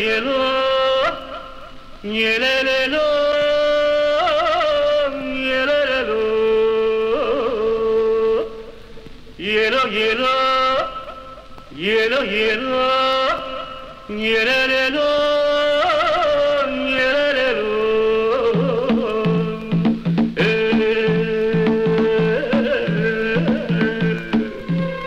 ఏలో ఎలెలెలో ఎలెలెలో ఏలో ఏలో ఏలో ఏలో ఎలెలెలో ఎలెలెలో ఏ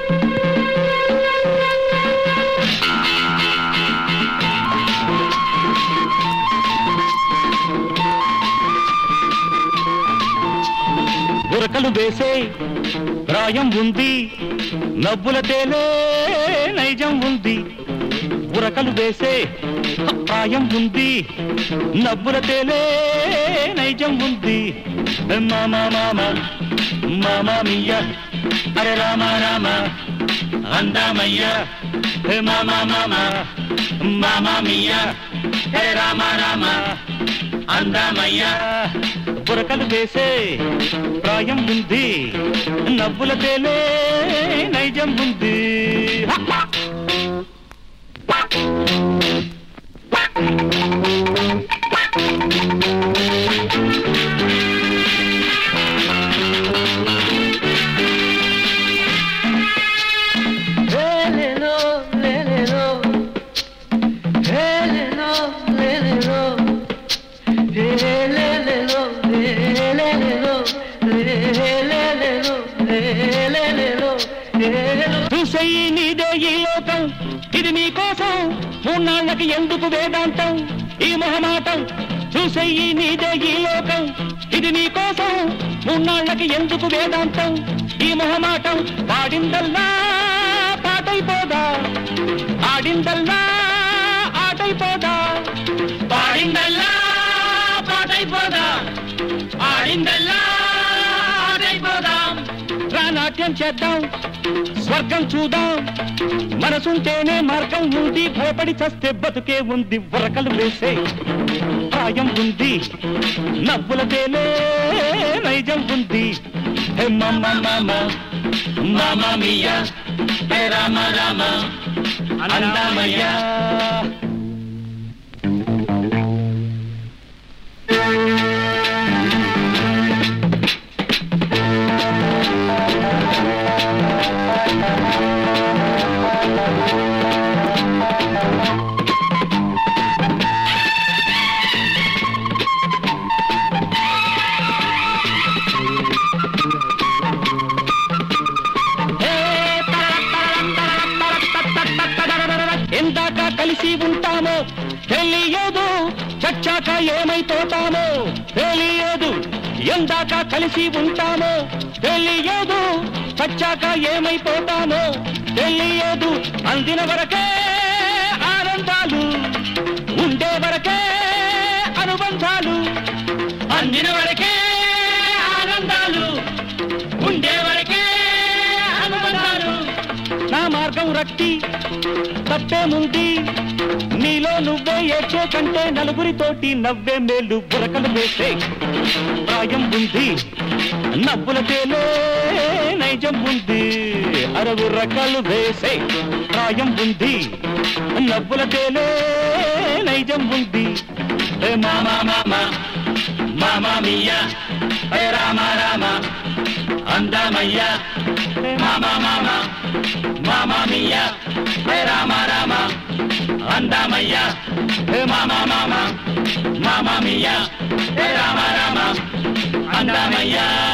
ఉరకలు వేసే ప్రాయం ఉంది నవ్వుల తేలే నైజం ఉంది ఉరకలు వేసే ప్రాయం ఉంది నవ్వుల తేలే నైజం ఉంది మామ మామ మామ మియ్య అరే రామ రామ అందామయ్య హే మామ మామ మామ మియ్య హే రామ రామ అందామయ్య బురకలు వేసే ప్రాయం ఉంది నవ్వుల తేలే నైజం ఉంది Lelelo, lelelo. Lelelo, lelelo. Lelelelo, lelelelo. Lelelelo, lelelelo. లెలెలో. చూసెయ్యి నీదే ఈ లోకం ఇది నీ కోసం మూన్నాళ్ళకి ఎందుకు వేదాంతం ఈ మొహమాటం చూసెయ్యి నీదే ఈ లోకం ఇది నీ కోసం మూన్నాళ్ళకి ఎందుకు వేదాంతం ఈ మొహమాటం పాడిందల్లా పాటైపోదా ఆడిందల్లా ఆటైపోదా పాడిందల్లా పాటైపోదా ఆడిందల్లా ఆటైపోదా రా నాట్యం చేద్దాం స్వర్గం చూద్దాం మనసుంటేనే మార్గం ఉంది భయపడి చస్తే బతుకే ఉంది ఉరకలు వేసే ప్రాయం ఉంది నవ్వుల తేలే నైజం ఉంది హే మమ్మ మామ మామ మియ హే రామ రామ అందామయ్య ఎందాక కలిసి ఉంటామో తెలియదు చచ్చాక ఏమైపోతామో తెలియదు ఎందాక కలిసి ఉంటామో తెలియదు చచ్చాక ఏమైపోతామో తెలియదు అందిన వరకే ఆనందాలు ఉండే వరకే అనుబంధాలు అందిన వరకే ఆనందాలు ఉండే వరకే అనుబంధాలు నా మార్గం రక్తి తప్పేముంది నీలో నువ్వే ఏడ్చే కంటే నలుగురితోటి నవ్వే మేలు బురకలు వేసే ప్రాయం ఉంది నవ్వుల తేలే నైజం ఉంది అరవు రకాలు వేసే ప్రాయం ఉంది నవ్వుల తేలే నైజం ఉంది ఏ మామా మామ మామా మియ్య ఏ రామ రామ అందమయ్య మామ మామ మామ మియ్య హే రామ రామ అందమయ్య హే మామ మామ మామ మియ్య హే రామ రామ అందమయ్య